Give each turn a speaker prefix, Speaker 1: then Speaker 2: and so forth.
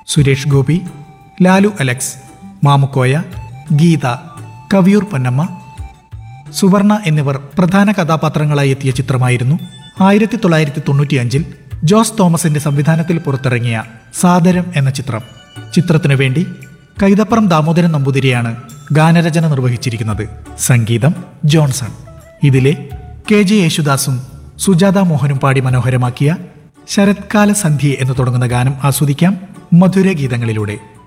Speaker 1: Suresh Gopi Lalu Alex Mamukkoya Geetha Kaviyoor Ponnamma Suvarna എന്നിവർ പ്രധാന കഥാപാത്രങ്ങളായി എത്തിയ ചിത്രമായിരുന്നു ആയിരത്തി തൊള്ളായിരത്തി തൊണ്ണൂറ്റിയഞ്ചിൽ ജോസ് തോമസിന്റെ സംവിധാനത്തിൽ പുറത്തിറങ്ങിയ സാദരം എന്ന ചിത്രം ചിത്രത്തിനു വേണ്ടി കൈതപ്പുറം ദാമോദരൻ നമ്പൂതിരിയാണ് ഗാനരചന നിർവഹിച്ചിരിക്കുന്നത് സംഗീതം ജോൺസൺ ഇതിലെ കെ ജെ യേശുദാസും സുജാത മോഹനും പാടി മനോഹരമാക്കിയ ശരത്കാല സന്ധ്യ എന്ന് തുടങ്ങുന്ന ഗാനം ആസ്വദിക്കാം മധുര ഗീതങ്ങളിലൂടെ